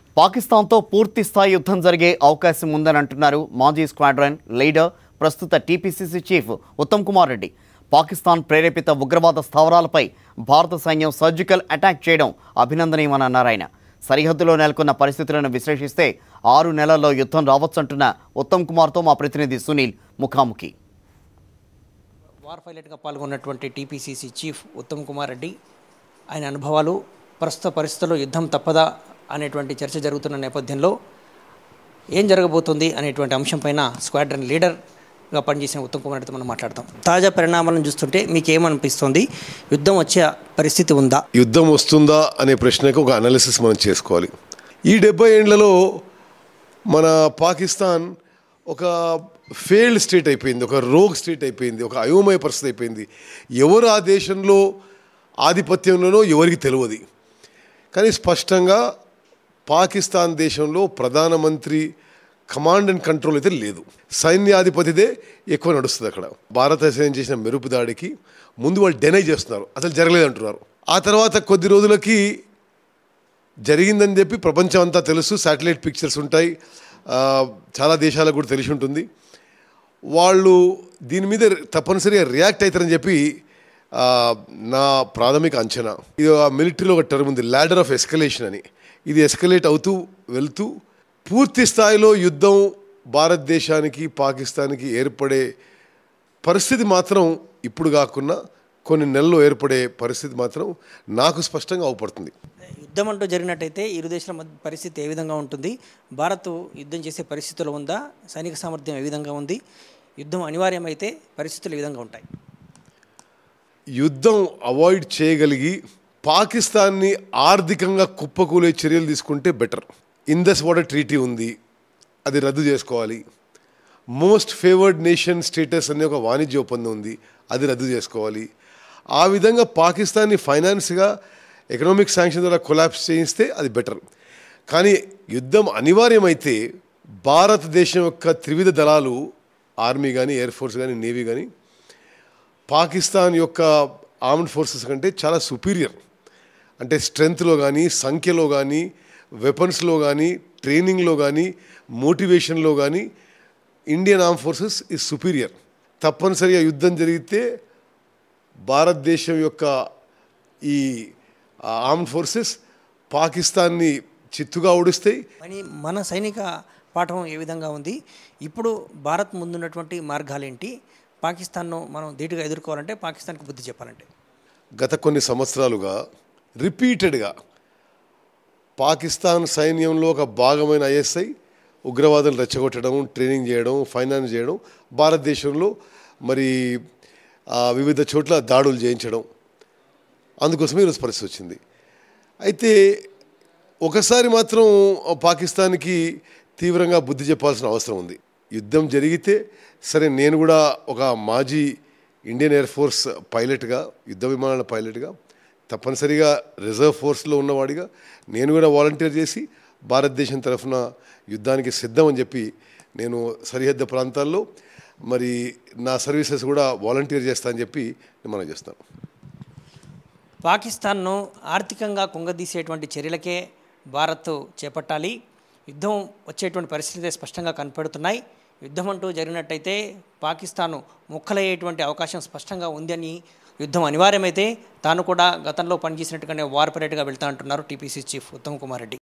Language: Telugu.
పాకిస్తాన్తో పూర్తి స్థాయి యుద్ధం జరిగే అవకాశం ఉందని అంటున్నారు మాజీ స్క్వాడ్రన్ లీడర్ ప్రస్తుత టీపీసీసీ చీఫ్ ఉత్తమ్ కుమార్ రెడ్డి పాకిస్తాన్ ప్రేరేపిత ఉగ్రవాద స్థావరాలపై భారత సైన్యం సర్జికల్ అటాక్ చేయడం అభినందనీయమని అన్నారు ఆయన సరిహద్దులో నెలకొన్న పరిస్థితులను విశ్లేషిస్తే ఆరు నెలల్లో యుద్ధం రావచ్చంటున్న ఉత్తమ్ కుమార్తో మా ప్రతినిధి సునీల్ ముఖాముఖి వార్ పైలట్గా పాల్గొన్నటువంటి టీపీసీసీ చీఫ్ ఉత్తమ్ కుమార్ రెడ్డి ఆయన అనుభవాలు ప్రస్తుత పరిస్థితుల్లో యుద్ధం తప్పదా అనేటువంటి చర్చ జరుగుతున్న నేపథ్యంలో ఏం జరగబోతుంది అనేటువంటి అంశంపైన స్క్వాడ్రన్ లీడర్గా పనిచేసిన ఉత్తమ్ కుమార్ రెడ్డితో మనం మాట్లాడతాం తాజా పరిణామాలను చూస్తుంటే మీకు ఏమనిపిస్తుంది యుద్ధం వచ్చే పరిస్థితి ఉందా యుద్ధం వస్తుందా అనే ప్రశ్నకు ఒక అనాలిసిస్ మనం చేసుకోవాలి ఈ డెబ్బై ఏండ్లలో మన పాకిస్తాన్ ఒక ఫెయిల్డ్ స్టేట్ అయిపోయింది ఒక రోగ్ స్టేట్ అయిపోయింది ఒక అయోమయ పరిస్థితి అయిపోయింది ఎవరు ఆ దేశంలో ఆధిపత్యంలోనో ఎవరికి తెలియదు కానీ స్పష్టంగా పాకిస్తాన్ దేశంలో ప్రధానమంత్రి కమాండ్ అండ్ కంట్రోల్ అయితే లేదు సైన్యాధిపతిదే ఎక్కువ నడుస్తుంది అక్కడ భారత సైన్యం చేసిన మెరుపు దాడికి ముందు వాళ్ళు డెనై చేస్తున్నారు అసలు జరగలేదు అంటున్నారు ఆ తర్వాత కొద్ది రోజులకి జరిగిందని చెప్పి ప్రపంచం అంతా తెలుసు శాటిలైట్ పిక్చర్స్ ఉంటాయి ఆ, చాలా దేశాలకు కూడా తెలిసి ఉంటుంది వాళ్ళు దీని మీద తప్పనిసరిగా రియాక్ట్ అవుతారని చెప్పి ఆ, నా ప్రాథమిక అంచనా ఇది ఆ మిలిటరీలో ఒక టర్మ్ ఉంది ల్యాడర్ ఆఫ్ ఎస్కలేషన్ అని ఇది ఎస్కలేట్ అవుతూ వెళ్తూ పూర్తి స్థాయిలో యుద్ధం భారతదేశానికి పాకిస్తాన్కి ఏర్పడే పరిస్థితి మాత్రం ఇప్పుడు కాకుండా కొన్ని నెలల్లో ఏర్పడే పరిస్థితి మాత్రం నాకు స్పష్టంగా అవపడుతుంది యుద్ధం అంటూ జరిగినట్టయితే ఇరు దేశాల మధ్య పరిస్థితి ఏ విధంగా ఉంటుంది భారత్ యుద్ధం చేసే పరిస్థితులు ఉందా సైనిక సామర్థ్యం ఏ విధంగా ఉంది యుద్ధం అనివార్యమైతే పరిస్థితులు ఏ విధంగా ఉంటాయి యుద్ధం అవాయిడ్ చేయగలిగి పాకిస్తాన్ని ఆర్థికంగా కుప్పకూలే చర్యలు తీసుకుంటే బెటర్ ఇందస్ వాటర్ ట్రీటీ ఉంది అది రద్దు చేసుకోవాలి మోస్ట్ ఫేవర్డ్ నేషన్ స్టేటస్ అనే ఒక వాణిజ్య ఒప్పందం ఉంది అది రద్దు చేసుకోవాలి ఆ విధంగా పాకిస్తాన్ని ఫైనాన్స్గా ఎకనామిక్ శాంక్షన్ ద్వారా కొలాప్స్ చేయిస్తే అది బెటర్ కానీ యుద్ధం అనివార్యమైతే భారతదేశం యొక్క త్రివిధ దళాలు ఆర్మీ కానీ ఎయిర్ ఫోర్స్ కానీ నేవీ కానీ పాకిస్తాన్ యొక్క ఆర్మ్డ్ ఫోర్సెస్ కంటే చాలా సుపీరియర్ అంటే స్ట్రెంగ్త్లో కానీ సంఖ్యలో కానీ వెపన్స్లో కానీ ట్రైనింగ్లో కానీ మోటివేషన్లో కానీ Indian arm forces is superior తప్పనిసరిగా యుద్ధం జరిగితే భారతదేశం యొక్క ఈ ఆర్మ్డ్ ఫోర్సెస్ పాకిస్తాన్ని చిత్తుగా ఓడిస్తాయి మరి మన సైనిక పాఠం ఏ విధంగా ఉంది ఇప్పుడు భారత్ ముందున్నటువంటి మార్గాలేంటి పాకిస్తాన్ను మనం ధీటుగా ఎదుర్కోవాలంటే పాకిస్తాన్కి బుద్ధి చెప్పాలంటే గత కొన్ని సంవత్సరాలుగా రిపీటెడ్గా పాకిస్తాన్ సైన్యంలో ఒక భాగమైన ఐఎస్ఐ ఉగ్రవాదులు రెచ్చగొట్టడం ట్రైనింగ్ చేయడం ఫైనాన్స్ చేయడం భారతదేశంలో మరి ఆ, వివిధ చోట్ల దాడులు చేయించడం అందుకోసమే ఈరోజు పరిస్థితి వచ్చింది అయితే ఒకసారి మాత్రం పాకిస్తాన్కి తీవ్రంగా బుద్ధి చెప్పాల్సిన అవసరం ఉంది యుద్ధం జరిగితే సరే నేను కూడా ఒక మాజీ ఇండియన్ ఎయిర్ ఫోర్స్ పైలట్గా యుద్ధ విమానాల పైలట్గా తప్పనిసరిగా రిజర్వ్ ఫోర్స్లో ఉన్నవాడిగా నేను కూడా వాలంటీర్ చేసి భారతదేశం తరఫున యుద్ధానికి సిద్ధం అని చెప్పి నేను సరిహద్దు ప్రాంతాల్లో మరి నా సర్వీసెస్ కూడా వాలంటీర్ చేస్తా అని చెప్పి నేను మనం చేస్తాను పాకిస్తాన్ను ఆర్థికంగా కుంగదీసేటువంటి చర్యలకే భారత్ చేపట్టాలి యుద్ధం వచ్చేటువంటి పరిస్థితి స్పష్టంగా కనపడుతున్నాయి యుద్ధం అంటూ జరిగినట్టయితే పాకిస్తాన్ ముక్కలయ్యేటువంటి అవకాశం స్పష్టంగా ఉందని యుద్ధం అనివార్యమైతే తాను కూడా గతంలో పనిచేసినట్టుగానే వార్ పరేడ్గా వెళ్తా అంటున్నారు టీపీసీ చీఫ్ ఉత్తమ్ కుమార్ రెడ్డి